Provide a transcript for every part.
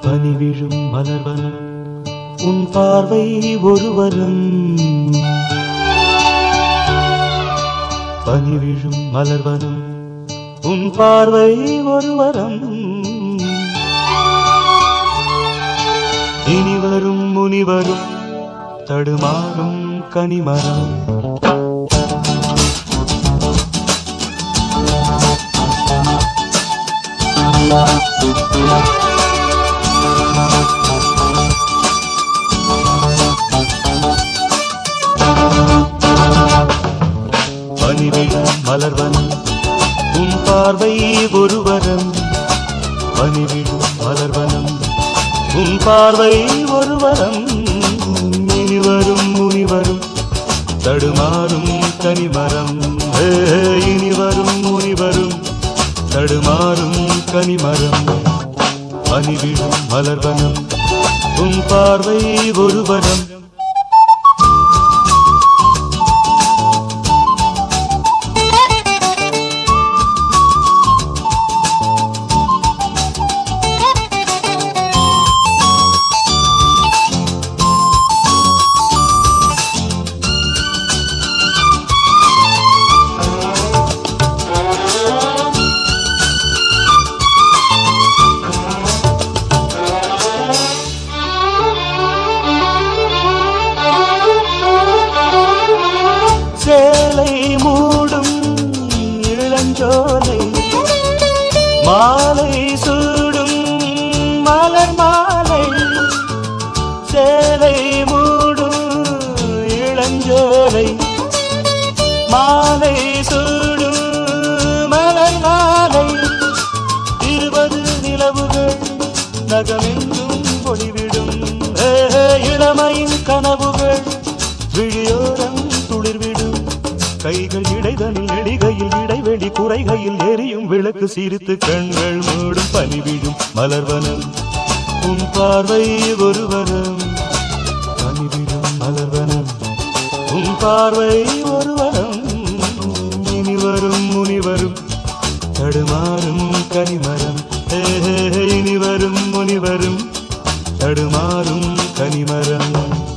பனி விழும் மலர்வனம் உன் பார்வை ஒருவரும் பனி விழும் மலர்வனம் உன் பார்வை ஒருவரம் இனி வரும் முனிவரும் தடுமாறும் கனிமரம் பனிவிழும் மலர்வனம் உன் பார்வை ஒருவரம் பனிவிழும் மலர்வனம் உன் பார்வை ஒருவரம் இனி வரும் முனிவரும் தடுமாறும் கனிமரம் ஏ, இனி வரும் முனிவரும் தடுமாறும் கனிமரம் பனிவிழும் மலர்வனம் உன் பார்வை ஒருவரம் சேலை மூடும் இளஞ்சோலை மாலை சூடும் மலர் மாலை சேலை மூடும் இளஞ்சோலை மாலை சூடும் மலர் மாலை இருபது நிலவுகள் நகமெங்கும் ஒளிவிடும் ஏ, இளமையின் கனவுகள் விழியோரம் துளிர்விடும் கைகள் இடைதனில் நெடிகையில் இடைவெளி குறைகையில் எரியும் விளக்கு சிரித்து கண்கள் மூடும் பனிவிடும் மலர்வனம் உன் பார்வை ஒருவரம் பனிவிடும் மலர்வனம் உன் பார்வை ஒருவரம் இனி வரும் முனிவரும் தடுமாறும் கனிமரம் ஏ, இனி வரும் முனிவரும் தடுமாறும் கனிமரம்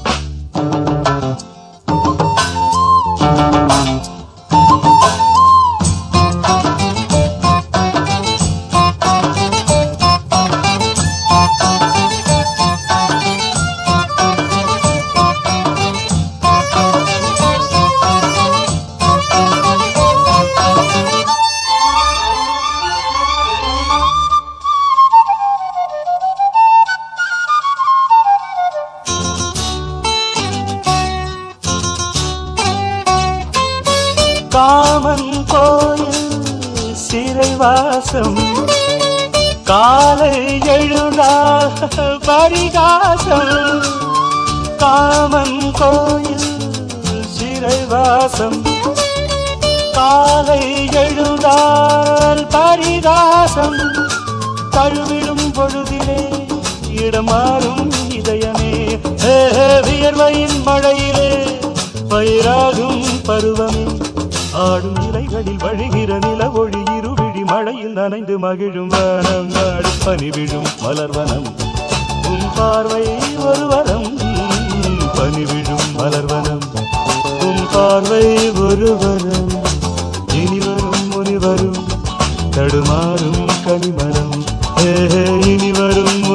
காமன் கோயில் சிறைவாசம் காலை எழுதா பரிகாசம் காமன் கோயில் சிறைவாசம் காலை எழுதால் பரிகாசம் தழுவிடும் பொழுதிலே இடமாறும் இதயமே ஏ, வியர்வையின் மழையிலே பயிராகும் பருவமே ஆடும் இலைகளில் வழிகிற நில ஒளி இருவிழி மழையில் நனைந்து மகிழும் வனம் நாடும் பனி விழும் மலர்வனம் உன் பார்வை ஒருவரம் பனி விழும் மலர்வனம் உன் பார்வை ஒருவரம் இனி வரும் முனிவரும் தடுமாறும் கனிமரம் ஏ, இனி வரும்